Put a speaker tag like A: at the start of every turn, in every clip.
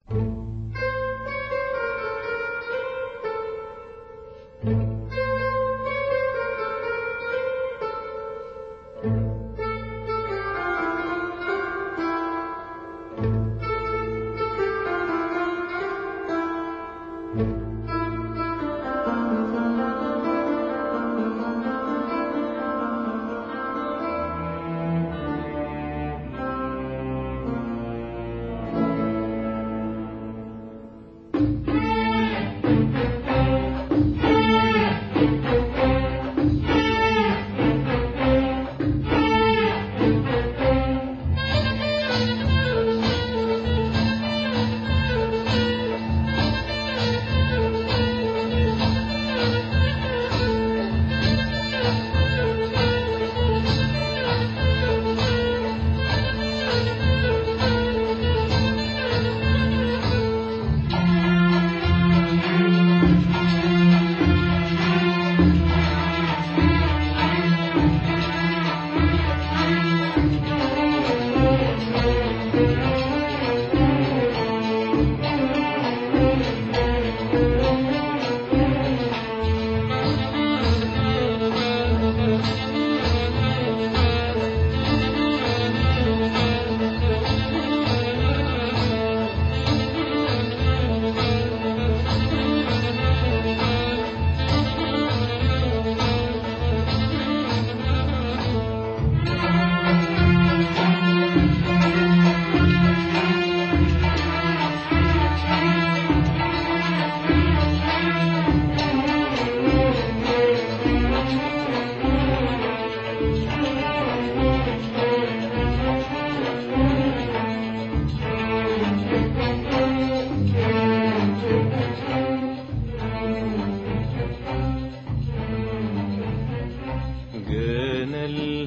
A: جانا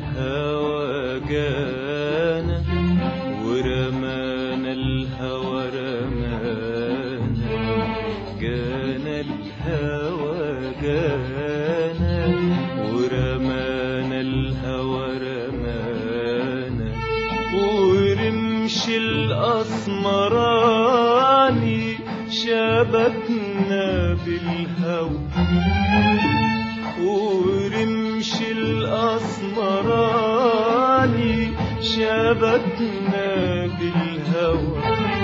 A: الهوى جانا ورمانا الهوى رمانا جانا الهوى جانا ورمانا الهوى رمانا ورمش الأسمراني شبكنا بالهوى ورمش الأسمراني شبكنا بالهوى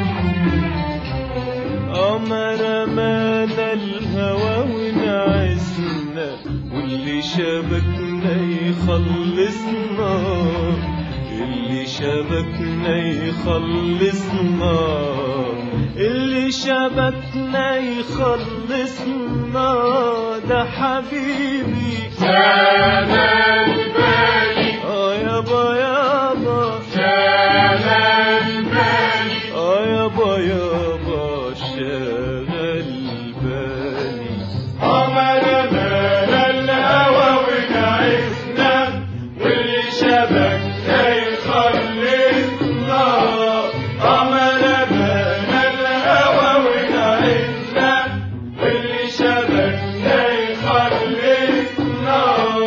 A: أمر مانا الهوى ونعسنا واللي شبكنا يخلصنا اللي شبكنا يخلصنا اللي شبكنا يخلصنا ده حبيبي
B: شمال بالي
A: اه يابا يابا
B: شمال بالي
A: اه يابا يابا شغل بالي
B: عمل مال الهوى ونعسنا واللي شبكنا يخلصنا عمل مال الهوى ونعسنا واللي شبكنا يخلصنا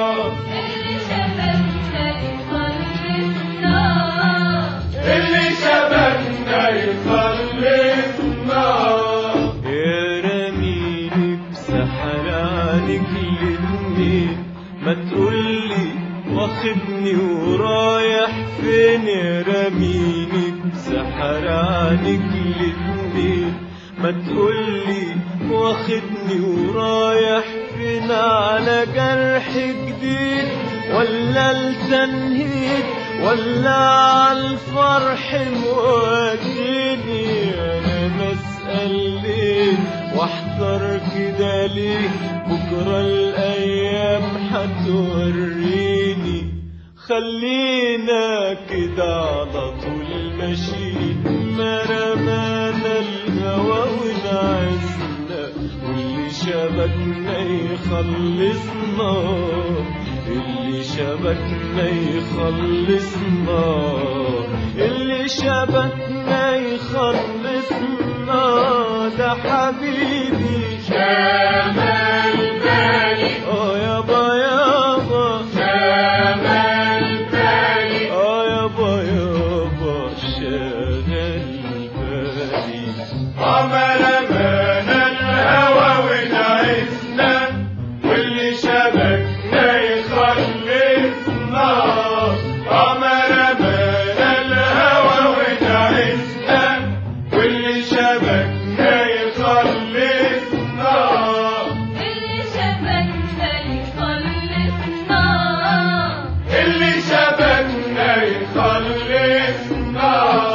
B: اللي شبكنا يخلصنا
A: يا رميني بسحر عنك الاتنين ما تقولي واخدني ورايح فين يا رميني بسحر عنك الاتنين ما تقولي واخدني ورايح فين على جرح جديد ولا التنهيد ولا عالفرح موديني انا بسأل ليه واحذر كده ليه بكرة الايام هتوريني خلينا كده على طول ماشيين ما رمانا الهوى ونعزنا واللي شبكنا يخلصنا اللي شبكنا يخلصنا اللي شبكنا يخلصنا ده حبيبي
B: شمال بالي
A: اه يابا يابا
B: شمال بالي
A: اه يابا يابا شغل بالي
B: عمل أمانة الهوى ونعسنا واللي شبكنا يخلصنا عمل أمانة الهوى ونعسنا واللي شبكنا يخلصنا
C: اللي شبكنا يخلصنا
B: اللي شبكنا يخلصنا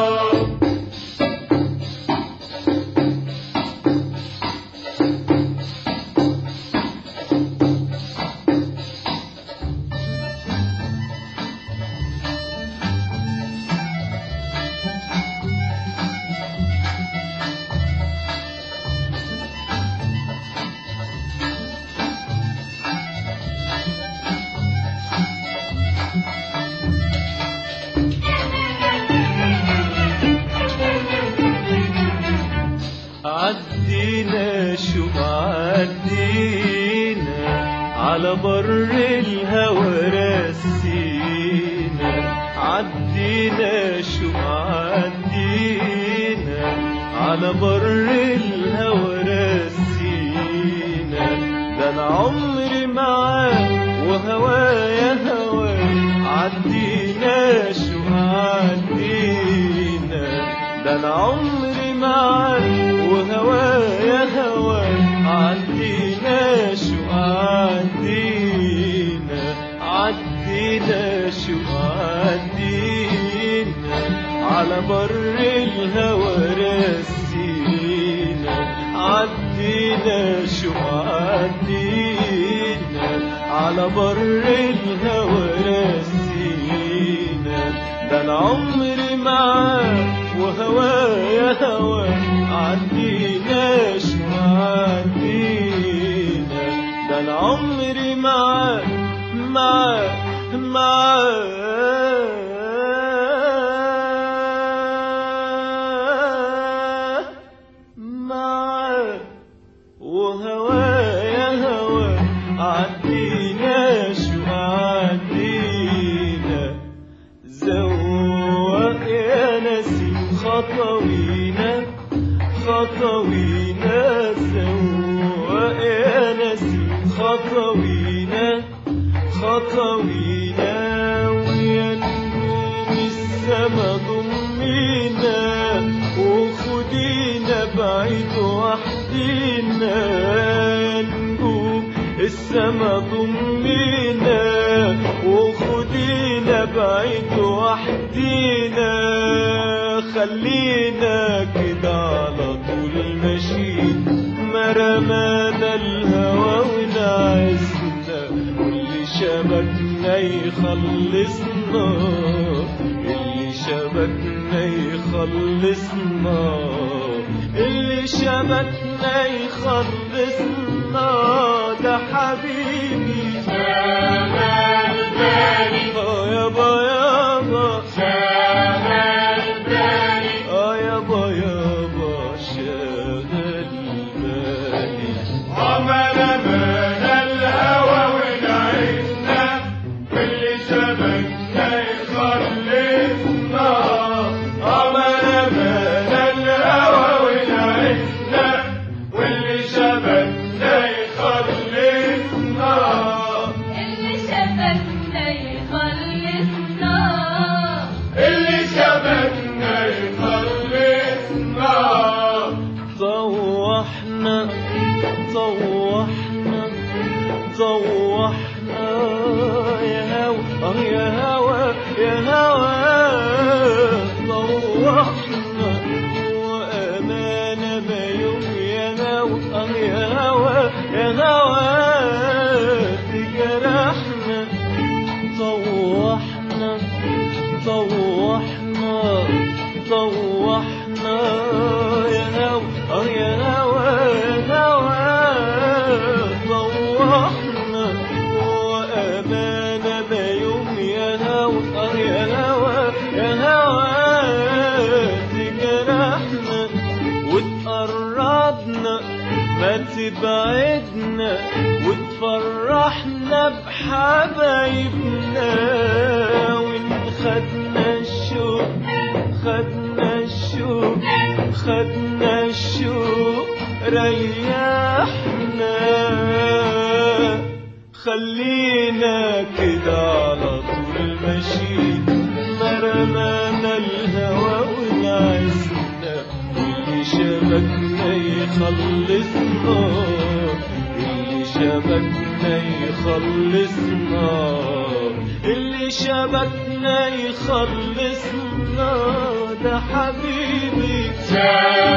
A: عدينا شو عدينا على بر الهوى رسينا عدينا شو عدينا على بر الهوى رسينا ده انا عمري معاك وهوايا هواك عدينا شو عدينا ده انا عمري معاك وهوايا هواك عدينا شو عدينا عدينا شو عدينا على بر الهوى رسينا عدينا شو عدينا على بر الهوى رسينا ده انا عمري معاك وهوايا هواك عدينا شو عدينا ده انا عمري معاك معاك معاك معاك وهوايا هوا عدينا شو عدينا زوق يا نسيم خطوينا خطوينا زوق يا نسيم خطوينا خطوينا ويا نجوم السما ضمينا وخدينا بعيد وحدينا يا نجوم السما ضمينا وخدينا بعيد وحدينا خلينا كده على طول ماشيين ما رمانا الهوى ونعسنا واللي شبكنا يخلصنا اللي شبكنا يخلصنا اللي شبكنا يخلصنا ده حبيبي
B: شغل بالي
A: اه يابا يابا
B: شغل بالي
A: اه يابا يابا شاغل بالي
B: عمل أمانة الهوى ونعسنا واللي شبكنا يخلصنا عمل أمانة الهوى ونعسنا واللي شبكنا يخلصنا
C: اللي شبكنا يخلصنا
B: اللي شبكنا يخلصنا
A: طوحنا طوحنا طوحنا يا هوا اه يا هوا يا هوا طوحنا وأمانة ما يوم يا هوا اه يا هوا يا هوا تجرحنا طوحنا طوحنا طوحنا يا هوا اه يا هوا يا هوا طوحنا وأمانة ما يوم يا هوا اه يا هوا يا هوا تجرحنا وتقربنا ما تبعدنا وتفرحنا بحبايبنا وإن خدنا الشوق خدنا الشوق الشوق خدنا الشوق ريحنا خلينا كده على طول ماشيين ما رمانا الهوى ونعسنا اللي شبكنا يخلصنا اللي شبكنا يخلصنا اللي شبكنا يخلصنا ده حبيبي
B: شاف